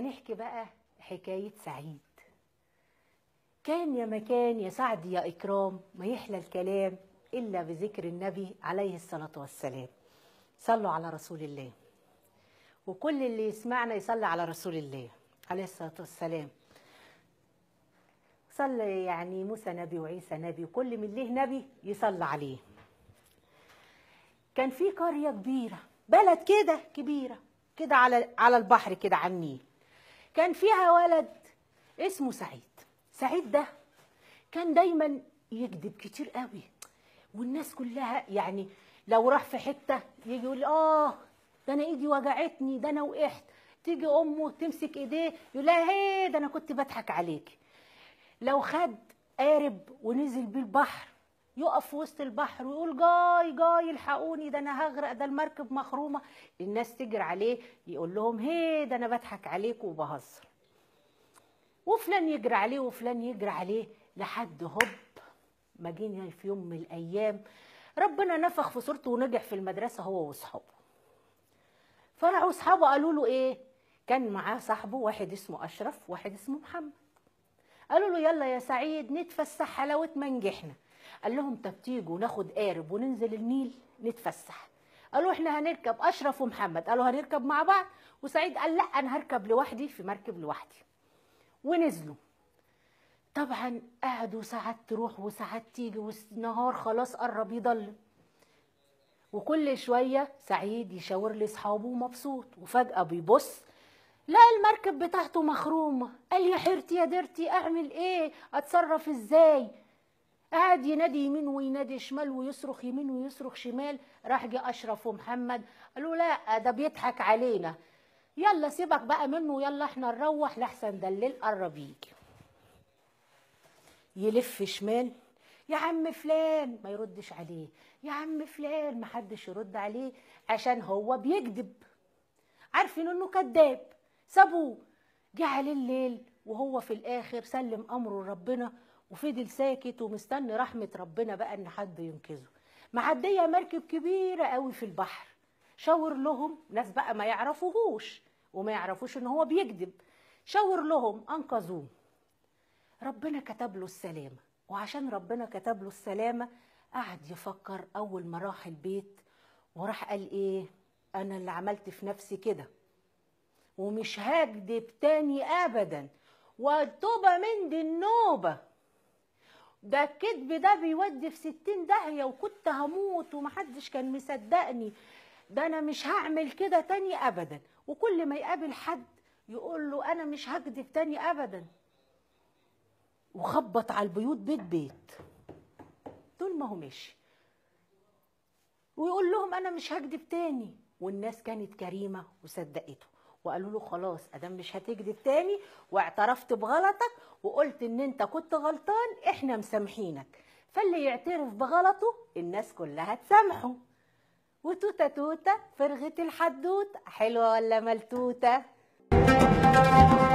هنحكي بقى حكاية سعيد كان يا مكان يا سعد يا إكرام ما يحلى الكلام إلا بذكر النبي عليه الصلاة والسلام صلوا على رسول الله وكل اللي يسمعنا يصلي على رسول الله عليه الصلاة والسلام صلى يعني موسى نبي وعيسى نبي وكل من له نبي يصلى عليه كان في قرية كبيرة بلد كده كبيرة كده على على البحر كده على النيل كان فيها ولد اسمه سعيد سعيد ده كان دايما يكذب كتير قوي والناس كلها يعني لو راح في حته يجي يقول اه ده انا ايدي وجعتني ده انا وقعت تيجي امه تمسك ايديه يقول لها هي ده انا كنت بضحك عليكي لو خد قارب ونزل بيه البحر يقف في وسط البحر ويقول جاي جاي الحقوني ده انا هغرق ده المركب مخرومه الناس تجري عليه يقول لهم هي ده انا بضحك عليكم وبهزر وفلان يجري عليه وفلان يجري عليه لحد هوب ما جينا في يوم من الايام ربنا نفخ في صورته ونجح في المدرسه هو واصحابه فراحوا اصحابه قالوا له ايه كان معاه صاحبه واحد اسمه اشرف واحد اسمه محمد قالوا له يلا يا سعيد نتفسح حلاوه ما نجحنا قال لهم طب تيجوا ناخد قارب وننزل النيل نتفسح قالوا احنا هنركب اشرف ومحمد قالوا هنركب مع بعض وسعيد قال لا انا هركب لوحدي في مركب لوحدي ونزلوا طبعا قعدوا ساعات تروح وساعات تيجي والنهار خلاص قرب يضلم وكل شوية سعيد يشاور لاصحابه مبسوط وفجأة بيبص لقى المركب بتاعته مخرومة قال يا حيرتي يا ديرتي اعمل ايه اتصرف ازاي قعد ينادي يمين وينادي شمال ويصرخ يمين ويصرخ شمال راح جه اشرف ومحمد قالوا لا ده بيضحك علينا يلا سيبك بقى منه يلا احنا نروح لحسن ده الليل قرب يجي يلف شمال يا عم فلان ما يردش عليه يا عم فلان ما حدش يرد عليه عشان هو بيكذب عارفين انه كذاب سابوه جه عليه الليل وهو في الاخر سلم امره لربنا وفضل ساكت ومستني رحمه ربنا بقى ان حد ينقذه معديه مركب كبيره قوي في البحر شاور لهم ناس بقى ما يعرفوهوش وما يعرفوش ان هو بيكذب شاور لهم انقذوه ربنا كتب له السلامة وعشان ربنا كتب له السلامة قعد يفكر أول ما راح البيت وراح قال إيه أنا اللي عملت في نفسي كده ومش هكدب تاني أبدا والتوبة من دي النوبة ده الكذب ده بيودي في ستين داهية وكنت هموت ومحدش كان مصدقني ده أنا مش هعمل كده تاني أبدا وكل ما يقابل حد يقول له أنا مش هكذب تاني أبدا وخبط على البيوت بيت بيت طول ما هو ماشي ويقول لهم انا مش هكذب تاني والناس كانت كريمه وصدقته وقالوا له خلاص ادام مش هتكذب تاني واعترفت بغلطك وقلت ان انت كنت غلطان احنا مسامحينك فاللي يعترف بغلطه الناس كلها تسامحه وتوته توته فرغت الحدوته حلوه ولا ملتوته